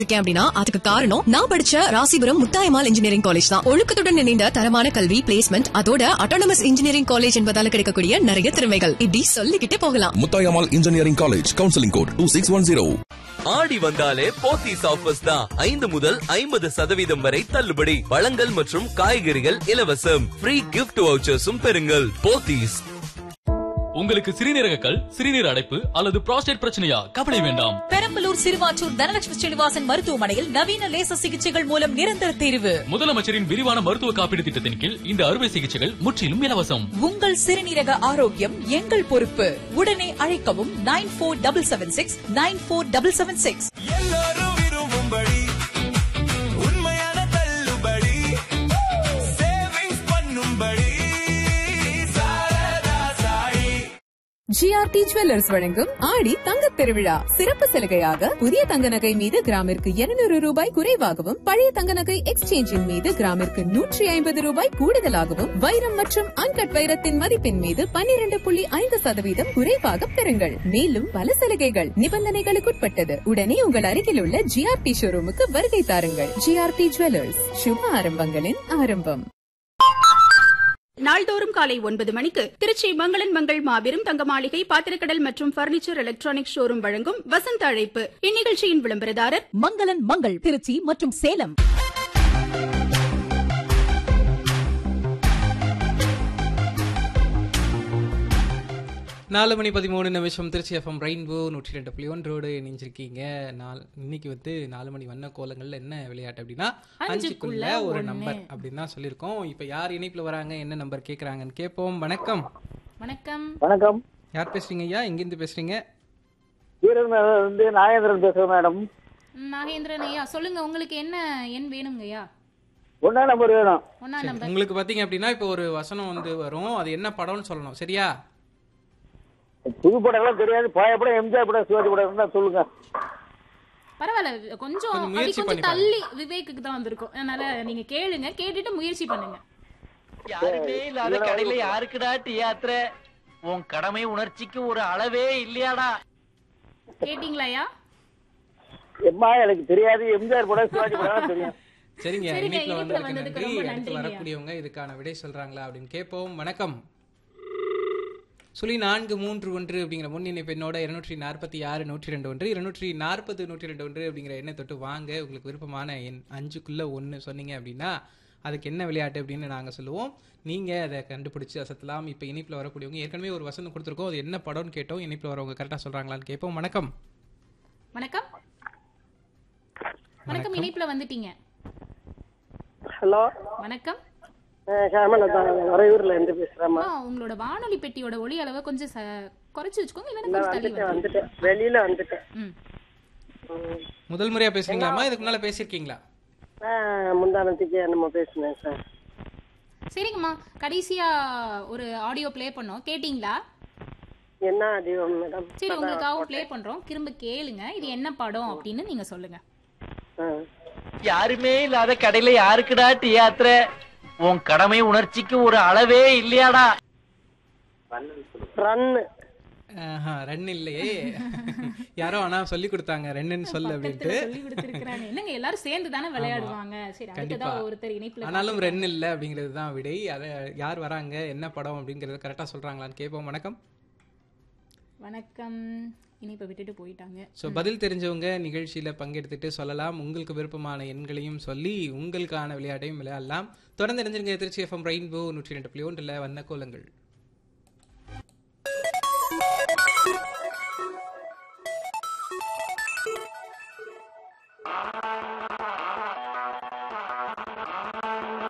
இருக்கேன் அப்படின்னா அதுக்கு காரணம் நான் படிச்ச ராசிபுரம் முத்தாயமால் இன்ஜினியரிங் காலேஜ் தான் ஒழுக்கத்துடன் இணைந்த தரமான கல்வி பிளேஸ்மெண்ட் அதோட அட்டானமஸ் இன்ஜினியரிங் காலேஜ் என்பதால கிடைக்கக்கூடிய நிறைய திறமைகள் இப்படி சொல்லிக்கிட்டே போகலாம் Muthayammal engineering college counselling code two six one zero Aadi வந்தாலே போத்தீஸ் ஆஃபர்ஸ் தான் ஐந்து முதல் ஐம்பது சதவீதம் வரை தள்ளுபடி பழங்கள் மற்றும் காய்கறிகள் இலவசம் ஃப்ரீ கிஃப்ட் வவுச்சர்ஸும் பெறுங்கள் போத்தீஸ் உங்களுக்கு சிறுநீரக கல் சிறுநீர் அடைப்பு அல்லது புரோஸ்டேட் பிரச்சனையா கவலை வேண்டாம் பெரம்பலூர் சிறுவாச்சூர் தனலட்சுமி ஸ்ரீனிவாசன் மருத்துவமனையில் நவீன லேசர் சிகிச்சைகள் மூலம் நிரந்தர தீர்வு முதலமைச்சரின் விரிவான மருத்துவ காப்பீடு திட்டத்தின் கீழ் இந்த அறுவை சிகிச்சைகள் முற்றிலும் இலவசம் உங்கள் சிறுநீரக ஆரோக்கியம் எங்கள் பொறுப்பு உடனே அழைக்கவும் nine four double seven six nine four double seven six எல்லாரும் விரும்பும்படி உண்மையான தள்ளுபடி சேவிங்ஸ் பண்ணும்படி சாரதா சாயி ஜிஆர்டி ஜுவல்லர்ஸ் வழங்கும் ஆடி தங்கத் திருவிழா சிறப்பு சலுகையாக புதிய தங்க நகை மீது கிராமிற்கு 200 ரூபாய் குறைவாகவும் பழைய தங்க நகை எக்ஸ்சேஞ்சின் மீது கிராமிற்கு நூற்றி ஐம்பது ரூபாய் கூடுதலாகவும் வைரம் மற்றும் அன்கட் வைரத்தின் மதிப்பின் மீது 12.5% புள்ளி ஐந்து சதவீதம் குறைவாக பெறுங்கள் மேலும் பல சலுகைகள் நிபந்தனைகளுக்குட்பட்டது உடனே உங்கள் அருகில் உள்ள ஜிஆர்டி ஷோரூமுக்கு வருகை தாருங்கள் ஜிஆர்டி ஜுவல்லர்ஸ் சுப ஆரம்பங்களின் ஆரம்பம் நாள்தோறும் காலை ஒன்பது மணிக்கு திருச்சி மங்களன் மங்கள் மாபெரும் தங்க மாளிகை பாத்திரக்கடல் மற்றும் பர்னிச்சர் எலக்ட்ரானிக் ஷோரூம் வழங்கும் வசந்த அழைப்பு இந்நிகழ்ச்சியின் விளம்பரதாரர் மங்களன் மங்கள் திருச்சி மற்றும் சேலம் நாலு மணி பதிமூணு நிமிஷம் திருச்சி எஃப்எம் ரெயின்போ நூற்றி ரெண்டு புள்ளி ஒன்றோடு இணைஞ்சிருக்கீங்க நாள் இன்னைக்கு வந்து நாலு மணி வண்ண கோலங்கள்ல என்ன விளையாட்டு அப்படின்னா அஞ்சுக்குள்ள ஒரு நம்பர் அப்படின்னு தான் சொல்லியிருக்கோம் இப்போ யார் இணைப்புல வராங்க என்ன நம்பர் கேட்குறாங்கன்னு கேட்போம் வணக்கம் வணக்கம் வணக்கம் யார் பேசுறீங்க ஐயா எங்கேருந்து பேசுறீங்க வீரன் வந்து நாகேந்திரன் பேசுறேன் மேடம் நாகேந்திரன் ஐயா சொல்லுங்க உங்களுக்கு என்ன எண் வேணுங்க ஐயா ஒன்னா நம்பர் வேணும் ஒன்னா சரி, உங்களுக்கு பார்த்தீங்க அப்படின்னா இப்போ ஒரு வசனம் வந்து வரும் அது என்ன படம்னு சொல்லணும் சரியா புது படம்லாம் தெரியாது பழைய படம் எம்ஜிஆர் படம் சிவாஜி படம் இருந்தா சொல்லுங்க பரவாயில்ல கொஞ்சம் கொஞ்சம் முயற்சி அப்படி பண்ணி கொஞ்சம் தள்ளி விவேக்குக்கு தான் வந்திருக்கும் அதனால நீங்க கேளுங்க கேட்டுட்டு முயற்சி பண்ணுங்க யாருமே இல்லாத கடையில யாருக்குடா டீ யாத்திரை உன் கடமை உணர்ச்சிக்கு ஒரு அளவே இல்லையாடா கேட்டீங்களா ஐயா எம்மா எனக்கு தெரியாது எம்ஜிஆர் படம் சிவாஜி படம் தெரியும் சரிங்க சரிங்க, இணைப்புல இணைப்புல வந்ததுக்கு வந்ததுக்கு நன்றி ரொம்ப அடுத்து நன்றிங்க. வரக்கூடியவங்க இதுக்கான விடை சொல்றாங்களா அப்படின்னு கேட்போம் வணக்கம் சுழி நான்கு மூன்று ஒன்று அப்படிங்கிற முன்னிணை பெண்ணோட இருநூற்றி நாற்பத்தி ஆறு நூற்றி ரெண்டு ஒன்று இருநூற்றி நாற்பது நூற்றி ரெண்டு ஒன்று அப்படிங்கிற எண்ணை தொட்டு வாங்க உங்களுக்கு விருப்பமான எண் அஞ்சுக்குள்ள ஒன்று சொன்னீங்க அப்படின்னா அதுக்கு என்ன விளையாட்டு அப்படின்னு நாங்கள் சொல்லுவோம் நீங்கள் அதை கண்டுபிடிச்சு அசத்தலாம் இப்போ இனிப்பில் வரக்கூடியவங்க ஏற்கனவே ஒரு வசனம் கொடுத்துருக்கோம் அது என்ன படம்னு கேட்டோம் இனிப்பில் வரவங்க கரெக்டாக சொல்கிறாங்களான்னு கேட்போம் வணக்கம் வணக்கம் வணக்கம் இணைப்புல வந்துட்டீங்க ஹலோ வணக்கம் ஹேமலதா வரையூர்ல இருந்து பேசுறேம்மா ஆ, உங்களோட வானொலி பெட்டியோட ஒளி அளவை கொஞ்சம் ச- குறைச்சு வச்சுக்கோங்க இல்லைன்னா கொஞ்சம் தள்ளி வந்துட்டேன் வந்து வந்துட்டேன் வெளியில வந்துட்டேன் ம் முதல் முறையாக பேசுறீங்களாம்மா இதுக்கு முன்னால் பேசியிருக்கீங்களா முந்தானத்துக்கு நம்ம பேசினேன் சார் சரிங்கம்மா கடைசியா ஒரு ஆடியோ ப்ளே பண்ணோம் கேட்டிங்களா என்ன அதிகம் மேடம் சரி உங்களுக்காகவும் ப்ளே பண்றோம் திரும்ப கேளுங்க இது என்ன படம் அப்படின்னு நீங்க சொல்லுங்க யாருமே இல்லாத கடையில யாருக்குடா டீ யாத்திரை உன் கடமை உணர்ச்சிக்கு ஒரு அளவே இல்லையாடா ரன்னு ஆஹா, ரன் இல்லையே யாரோ ஆனா சொல்லி கொடுத்தாங்க ரெண்டுன்னு சொல்லு அப்படின்ட்டு சொல்லி கொடுத்துருக்காங்க என்னங்க எல்லாரும் சேர்ந்து தானே விளையாடுவாங்க சரி கண்டிப்பா அடுத்ததா ஒருத்தர் இணைப்புல ஆனாலும் ரென் இல்ல அப்படிங்கிறது தான் விடை அதை யார் வராங்க என்ன படம் அப்படிங்கறத கரெக்டா சொல்றாங்களான்னு கேட்போம் வணக்கம் வணக்கம் இணைப்பை விட்டுட்டு போயிட்டாங்க ஸோ பதில் தெரிஞ்சவங்க நிகழ்ச்சியில பங்கெடுத்துட்டு சொல்லலாம் உங்களுக்கு விருப்பமான எண்களையும் சொல்லி உங்களுக்கான விளையாட்டையும் விளையாடலாம் தொடர்ந்து இணைஞ்சிருங்க திருச்சி எஃப்எம் ரெயின்போ நூற்றி ரெண்டு புள்ளி ஒன்றில் வந்த கோலங்கள்